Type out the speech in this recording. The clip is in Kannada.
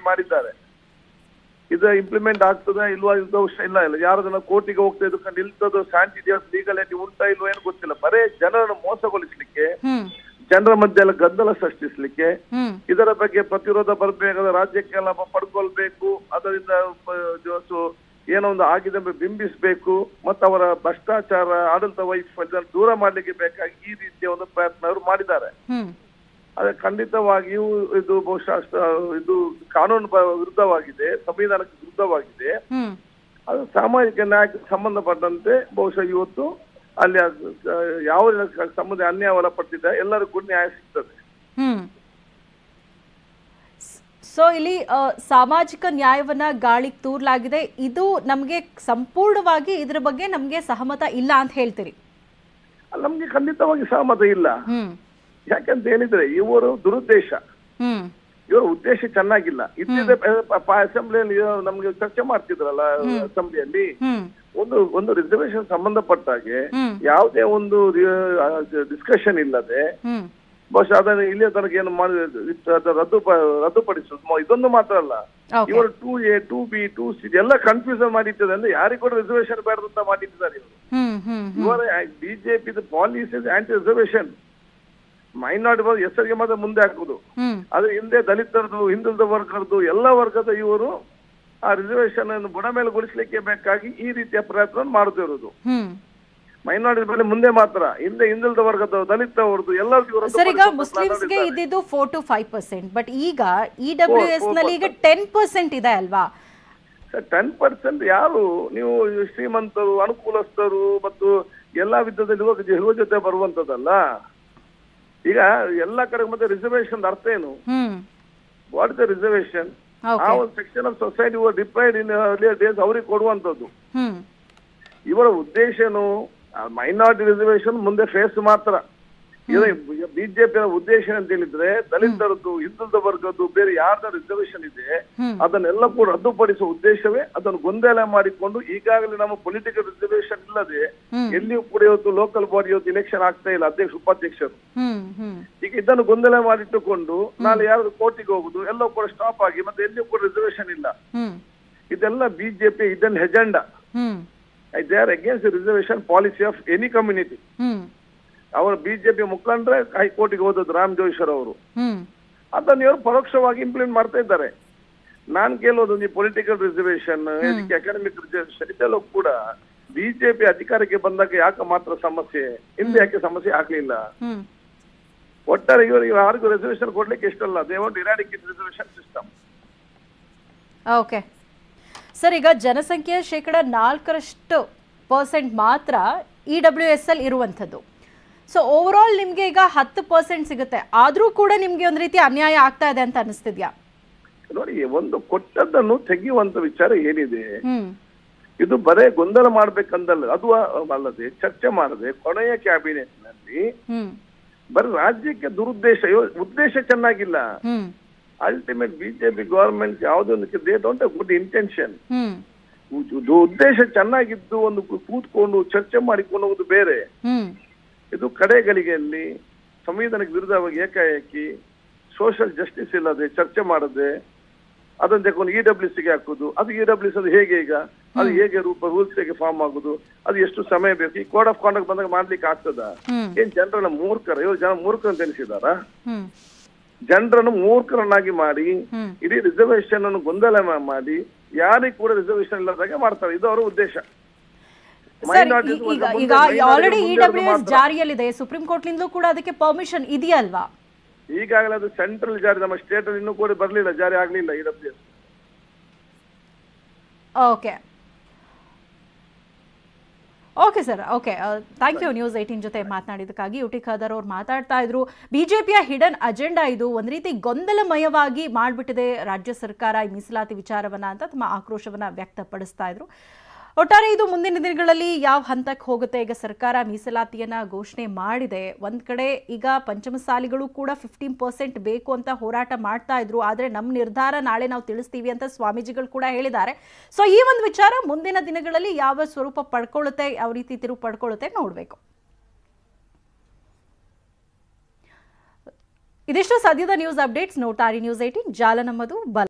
ಮಾಡಿದ್ದಾರೆ ಇದು ಇಂಪ್ಲಿಮೆಂಟ್ ಆಗ್ತದಾ ಇಲ್ವಾ ಇದು ಇಲ್ಲ ಇಲ್ಲ ಯಾರದನ್ನ ಕೋರ್ಟಿಗೆ ಹೋಗ್ತಾ ಇದಕ್ಕೆ ನಿಲ್ತದೋ ಸ್ಯಾಂಟಿಡಿಯಸ್ ಲೀಗಲಿಟಿ ಉಂಟಾ ಇಲ್ವೋ ಏನು ಗೊತ್ತಿಲ್ಲ ಬರೇ ಜನರನ್ನು ಮೋಸಗೊಳಿಸ್ಲಿಕ್ಕೆ ಹ್ಮ್ ಜನರ ಮಧ್ಯೆ ಎಲ್ಲ ಗದ್ದಲ ಸೃಷ್ಟಿಸ್ಲಿಕ್ಕೆ ಹ್ಮ್ ಇದರ ಬಗ್ಗೆ ಪ್ರತಿರೋಧ ಬರಬೇಕಾದ ರಾಜ್ಯಕ್ಕೆಲ್ಲ ಪಡ್ಕೊಳ್ಬೇಕು ಅದರಿಂದ ಪ- ಜೋಸು ಏನೋ ಒಂದು ಆಗಿದೆ ಎಂದು ಬಿಂಬಿಸಬೇಕು ಮತ್ತು ಅವರ ಭ್ರಷ್ಟಾಚಾರ ಆಡಳಿತ ವೈಫಲ್ಯ ದೂರ ಮಾಡಲಿಕ್ಕೆ ಬೇಕಾಗಿ ಈ ರೀತಿಯ ಒಂದು ಪ್ರಯತ್ನ ಅವರು ಮಾಡಿದ್ದಾರೆ ಹ್ಮ್ ಅದೇ ಖಂಡಿತವಾಗಿಯೂ ಇದು ಬಹುಶಃ ಅಷ್ಟ- ಇದು ಕಾನೂನು ಬ- ವಿರುದ್ಧವಾಗಿದೆ ಸಂವಿಧಾನಕ್ಕೆ ವಿರುದ್ಧವಾಗಿದೆ ಹ್ಮ್ ಅದು ಸಾಮಾಜಿಕ ನ್ಯಾಯಕ್ಕೆ ಸಂಬಂಧಪಟ್ಟಂತೆ ಬಹುಶಃ ಇವತ್ತು ಅಲ್ಲಿ ಅದು, ಆ, ಯಾವ ಸಂಬಂಧ ಅನ್ಯಾಯ ಒಳಪಟ್ಟಿದೆ ಎಲ್ಲರಿಗೂ ಕೂಡ ನ್ಯಾಯ ಸಿಗ್ತದೆ ಹ್ಮ್ ಸೊ ಇಲ್ಲಿ ಆ, ಸಾಮಾಜಿಕ ನ್ಯಾಯವನ್ನ ಗಾಳಿಗೆ ತೂರ್ಲಾಗಿದೆ ಇದು ನಮಗೆ ಸಂಪೂರ್ಣವಾಗಿ ಇದ್ರ ಬಗ್ಗೆ ನಮಗೆ ಸಹಮತ ಇಲ್ಲ ಅಂತ ಹೇಳ್ತೀರಿ ಅಲ್ಲಿ ನಮ್ಗೆ ಖಂಡಿತವಾಗಿ ಸಹಮತ ಇಲ್ಲ ಹ್ಮ್ ಯಾಕಂತ ಹೇಳಿದ್ರೆ ಇವರು ದುರುದ್ದೇಶ ಹ್ಮ್ ಇವರ ಉದ್ದೇಶ ಚೆನ್ನಾಗಿಲ್ಲ ಇದ್ದಿದ್ದೆ ಅಸೆಂಬ್ಲಿಯಲ್ಲಿ ನಮ್ಗೆ ಚರ್ಚೆ ಮಾಡ್ತಿದ್ರಲ್ಲ ಅಸೆಂಬ್ಲಿಯಲ್ಲಿ ಹ್ಮ್ ಒಂದು ಒಂದು ರಿಸರ್ವೇಶನ್ ಸಂಬಂಧಪಟ್ಟಾಗೆ ಹ್ಮ್ ಯಾವುದೇ ಒಂದು ಡಿಸ್ಕಷನ್ ಇಲ್ಲದೆ ಹ್ಮ್ ಬಹುಶಃ ಅದನ್ನು ಇಲ್ಲಿಯ ತನಕ ಏನು ಮಾಡಿ ಅದು ರದ್ದು ರದ್ದುಪಡಿಸುದು ಮ- ಇದೊಂದು ಮಾತ್ರ ಅಲ್ಲ ಓಕೆ ಇವರು two A two B two C ಎಲ್ಲ ಕನ್ಫ್ಯೂಷನ್ ಮಾಡಿಟ್ಟಿದೆ ಅಂದ್ರೆ ಯಾರಿಗೂ ಕೂಡ ರಿಸರ್ವೇಶನ್ ಬೇಡ ಅಂತ ಮಾಡಿಟ್ಟಿದ್ದಾರೆ ಇವರು ಹ್ಮ್ ಹ್ಮ್ ಹ್ಮ್ ಇವರ BJP policy anti reservation minority ಹೆಸರಿಗೆ ಮಾತ್ರ ಮುಂದೆ ಹಾಕುದು ಹ್ಮ್ ಆದ್ರೆ ಹಿಂದೆ ದಲಿತರದು ಹಿಂದುಳಿದ ವರ್ಗದ್ದು ಎಲ್ಲ ವರ್ಗದ ಇವರು ಆ ರಿಸರ್ವೇಶನ್ ಅನ್ನು ಬುಡಮೇಲೆಗೊಳಿಸ್ಲಿಕ್ಕೆ ಬೇಕಾಗಿ ಈ ರೀತಿಯ ಪ್ರಯತ್ನ ಮಾಡುತ್ತಿರುವುದು ಹ್ಮ್ ಮೈನಾರಿಟಿ ಮೇಲೆ ಮುಂದೆ ಮಾತ್ರ ಹಿಂದೆ ಹಿಂದುಳಿದ ವರ್ಗದ ದಲಿತವರದು ಎಲ್ಲರಿಗೂ ಇವರು ಸರ್ ಈಗ ಮುಸ್ಲಿಮ್ಸ್ಗೆ ಇದ್ದಿದ್ದು four to five percent but ಈಗ ಇ ಡಬ್ಲ್ಯೂ ಎಸ್ ನಲ್ಲಿ ಈಗ ಟೆನ್ ಪರ್ಸೆಂಟ್ ಇದೆ ಅಲ್ವಾ ಟೆನ್ ಪರ್ಸೆಂಟ್ ಯಾರು ನೀವು ಶ್ರೀಮಂತರು ಅನುಕೂಲಸ್ಥರು ಮತ್ತು ಎಲ್ಲಾ ವಿಧದಲ್ಲಿ ಇರುವ ಇರುವ ಜೊತೆ ಬರುವಂತದಲ್ಲ ಈಗ ಎಲ್ಲಾ ಕಡೆ ಮತ್ತೆ ರಿಸರ್ವೇಶನ್ ಅರ್ಥ ಏನು hmm what is the reservation ಆ ಓಕೆ ಒಂದು section of society deprived in days ಅವರಿಗೆ ಕೊಡುವಂತದ್ದು ಹ್ಮ್ ಇವರ ಉದ್ದೇಶನು ಮೈನಾರಿಟಿ ರಿಸರ್ವೇಶನ್ ಮುಂದೆ ಫೇಸ್ ಮಾತ್ರ ಬಿಜೆಪಿ ಉದ್ದೇಶ ಅಂತ ಹೇಳಿದ್ರೆ ದಲಿತರದ್ದು ಹಿಂದುಳಿದ ವರ್ಗದ್ದು ಬೇರೆ ಯಾರ್ದ ರಿಸರ್ವೇಶನ್ ಇದೆ ಹ್ಮ್. ಅದನ್ನೆಲ್ಲ ಕೂಡ ರದ್ದುಪಡಿಸುವ ಉದ್ದೇಶವೇ ಅದನ್ನು ಗೊಂದಲ ಮಾಡಿಕೊಂಡು ಈಗಾಗಲೇ ನಮ್ಮ ಪೊಲಿಟಿಕಲ್ ರಿಸರ್ವೇಶನ್ ಇಲ್ಲದೆ ಹ್ಮ್. ಎಲ್ಲಿಯೂ ಕೂಡ ಇವತ್ತು ಲೋಕಲ್ ಬಾಡಿ ಇವತ್ತು ಇಲೆಕ್ಷನ್ ಆಗ್ತಾ ಇಲ್ಲ ಅಧ್ಯಕ್ಷ ಉಪಾಧ್ಯಕ್ಷರು ಹ್ಮ್ ಹ್ಮ್ ಈಗ ಇದನ್ನು ಗೊಂದಲ ಮಾಡಿಟ್ಟುಕೊಂಡು ನಾಳೆ ಯಾರು ಕೋರ್ಟಿಗೆ ಹೋಗುದು ಎಲ್ಲವೂ ಕೂಡ ಸ್ಟಾಪ್ ಆಗಿ ಮತ್ತೆ ಎಲ್ಲಿಯೂ ಕೂಡ ರಿಸರ್ವೇಶನ್ ಇಲ್ಲ ಹ್ಮ್ ಇದೆಲ್ಲ BJP hidden agenda hmm they are against reservation policy of any community hmm ಅವರ ಬಿಜೆಪಿ ಮುಖಂಡರೇ ಹೈಕೋರ್ಟ್ಗೆ ಹೋದದ್ದು ರಾಮ್ ಜೋಯಿಸರ್ ಅವರು ಹ್ಮ್ ಅದನ್ನು ಇವರು ಪರೋಕ್ಷವಾಗಿ ಇಂಪ್ಲಿಮೆಂಟ್ ಮಾಡ್ತಾ ಇದ್ದಾರೆ ನಾನ್ ಕೇಳೋದು ಈ ಪೊಲಿಟಿಕಲ್ ರಿಸರ್ವೇಶನ್ ಅಕಾಡೆಮಿಕ್ ರಿಸರ್ವೇಶನ್ ಇದೆಲ್ಲ ಕೂಡ ಬಿಜೆಪಿ ಅಧಿಕಾರಕ್ಕೆ ಬಂದಾಗ ಯಾಕೆ ಮಾತ್ರ ಸಮಸ್ಯೆ ಹಿಂದೆ ಯಾಕೆ ಸಮಸ್ಯೆ ಆಗ್ಲಿಲ್ಲ ಹ್ಮ್ ಒಟ್ಟಾರೆ ಇವರಿಗೆ ಯಾರಿಗೂ ರಿಸರ್ವೇಶನ್ ಕೊಡ್ಲಿಕ್ಕೆ ಇಷ್ಟಲ್ಲ they want eradicate reservation system okay sir ಈಗ ಜನಸಂಖ್ಯೆಯ ಶೇಕಡ ನಾಲ್ಕರಷ್ಟು ಪರ್ಸೆಂಟ್ ಮಾತ್ರ ಇ ಡಬ್ಲ್ಯೂ ಎಸ್ ಎಲ್ ಇರುವಂಥದ್ದು ಸೊ ಓವರ್ ಆಲ್ ನಿಮಗೆ ಈಗ ಹತ್ತು ಪರ್ಸೆಂಟ್ ಸಿಗುತ್ತೆ ಆದರೂ ಕೂಡ ನಿಮಗೆ ಒಂದು ರೀತಿ ಅನ್ಯಾಯ ಆಗ್ತಾ ಇದೆ ಅಂತ ಅನಿಸ್ತಿದ್ಯಾ ನೋಡಿ ಒಂದು ಕೊಟ್ಟದ್ದನ್ನು ತೆಗೆಯುವಂತ ವಿಚಾರ ಏನಿದೆ ಹ್ಮ್ ಇದು ಬರೇ ಗೊಂದಲ ಮಾಡ್ಬೇಕಂದಲ್ಲ ಅದು ಅಲ್ಲದೆ ಚರ್ಚೆ ಮಾಡದೆ ಕೊನೆಯ ಕ್ಯಾಬಿನೆಟ್ ನಲ್ಲಿ ಹ್ಮ್ ಬರೀ ರಾಜ್ಯಕ್ಕೆ ದುರುದ್ದೇಶ ಯೋ- ಉದ್ದೇಶ ಚೆನ್ನಾಗಿಲ್ಲ ಹ್ಮ್ ಅಲ್ಟಿಮೇಟ್ ಬಿಜೆಪಿ ಗವರ್ಮೆಂಟ್ ಯಾವುದೊಂದಕ್ಕೆ they don't good intention hmm ಉದ್ದೇಶ ಚೆನ್ನಾಗಿದ್ದು ಒಂದು ಕು- ಕೂತ್ಕೊಂಡು ಚರ್ಚೆ ಮಾಡಿಕೊಂಡು ಹೋಗುದು ಬೇರೆ ಹ್ಮ್ ಇದು ಕಡೆಗಳಿಗೆಯಲ್ಲಿ ಸಂವಿಧಾನಕ್ಕೆ ವಿರುದ್ಧವಾಗಿ ಏಕಾಏಕಿ ಸೋಷಿಯಲ್ ಜಸ್ಟಿಸ್ ಇಲ್ಲದೆ ಚರ್ಚೆ ಮಾಡದೆ ಅದನ್ನ ತಗೊಂಡು ಇ ಡಬ್ಲ್ಯೂ ಸಿಗೆ ಹಾಕುದು ಅದು ಇ ಡಬ್ಲ್ಯೂ ಅದು ಹೇಗೆ ಈಗ ಅದು ಹೇಗೆ ರೂಪ ರೂಲ್ಸ್ ಹೇಗೆ ಫಾರ್ಮ್ ಆಗುದು ಅದು ಎಷ್ಟು ಸಮಯ ಬೇಕು ಈ ಕೋಡ್ ಆಫ್ ಕಾಂಡಕ್ಟ್ ಬಂದಾಗ ಮಾಡ್ಲಿಕ್ಕೆ ಆಗ್ತದ ಹ್ಮ್ ಏನ್ ಜನರನ್ನ ಮೂರ್ಖರ ಇವರು ಜನ ಮೂರ್ಖರು ಅಂತ ಎನಿಸಿದಾರ ಹ್ಮ್ ಜನರನ್ನು ಮೂರ್ಖರನ್ನಾಗಿ ಮಾಡಿ ಹ್ಮ್ ಇಡೀ ರಿಸರ್ವೇಶನ್ ಅನ್ನು ಗೊಂದಲ ಮಾ- ಮಾಡಿ ಯಾರಿಗೂ ಕೂಡ ರಿಸರ್ವೇಶನ್ ಇಲ್ಲದಾಗೆ ಮಾಡ್ತಾರೆ ಇದು ಅವರ ಉದ್ದೇಶ ಸರ್ Minorities ಈಗ ಮುಂದೆ- ಈಗ minority ಆಲ್ರೆಡಿ ಇ ಮುಂದೆ ಡಬ್ಲ್ಯೂ ಎಸ್ ಮಾತ್ರ. ಜಾರಿಯಲ್ಲಿದೆ ಸುಪ್ರೀಂ ಕೋರ್ಟ್ನಿಂದಲೂ ಕೂಡ ಅದಕ್ಕೆ ಪರ್ಮಿಷನ್ ಇದೆಯಲ್ವಾ ಈಗಾಗಲೇ ಅದು ಸೆಂಟ್ರಲ್ ಜಾರಿ ನಮ್ಮ ಸ್ಟೇಟ್ ಅಲ್ಲಿ ಇನ್ನೂ ಕೂಡ ಬರಲಿಲ್ಲ ಜಾರಿ ಆಗ್ಲಿಲ್ಲ E W S okay okay sir okay thank you news eighteen ಜೊತೆ ಮಾತನಾಡಿದ್ದಕ್ಕಾಗಿ ಯು ಟಿ ಖಾದರ್ ಅವ್ರು ಮಾತಾಡ್ತಾ ಇದ್ರು ಬಿಜೆಪಿಯ ಹಿಡನ್ ಅಜೆಂಡಾ ಇದು ಒಂದು ರೀತಿ ಗೊಂದಲಮಯವಾಗಿ ಮಾಡಿಬಿಟ್ಟಿದೆ ರಾಜ್ಯ ಸರ್ಕಾರ ಈ ಮೀಸಲಾತಿ ವಿಚಾರವನ್ನ ಅಂತ ತಮ್ಮ ಆಕ್ರೋಶವನ್ನ ವ್ಯಕ್ತಪಡಿಸ್ತಾ ಇದ್ರು ಒಟ್ಟಾರೆ ಇದು ಮುಂದಿನ ದಿನಗಳಲ್ಲಿ ಯಾವ ಹಂತಕ್ಕೆ ಹೋಗುತ್ತೆ ಈಗ ಸರ್ಕಾರ ಮೀಸಲಾತಿಯನ್ನ ಘೋಷಣೆ ಮಾಡಿದೆ ಒಂದ್ ಕಡೆ ಈಗ ಪಂಚಮಸಾಲಿಗಳು ಕೂಡ ಫಿಫ್ಟೀನ್ ಪರ್ಸೆಂಟ್ ಬೇಕು ಅಂತ ಹೋರಾಟ ಮಾಡ್ತಾ ಇದ್ರು ಆದ್ರೆ ನಮ್ಮ ನಿರ್ಧಾರ ನಾಳೆ ನಾವು ತಿಳಿಸ್ತೀವಿ ಅಂತ ಸ್ವಾಮೀಜಿಗಳು ಕೂಡ ಹೇಳಿದ್ದಾರೆ ಸೊ ಈ ಒಂದು ವಿಚಾರ ಮುಂದಿನ ದಿನಗಳಲ್ಲಿ ಯಾವ ಸ್ವರೂಪ ಪಡ್ಕೊಳ್ಳುತ್ತೆ ಯಾವ ರೀತಿ ತಿರುವು ಪಡ್ಕೊಳ್ಳುತ್ತೆ ನೋಡಬೇಕು ಇದಿಷ್ಟು ಸದ್ಯದ ನ್ಯೂಸ್ ಅಪ್ಡೇಟ್ಸ್ ನೋಡ್ತಾರೆ ನ್ಯೂಸ್ ಏಟೀನ್ ಜಾಲ ನಮ್ಮದು ಬಲ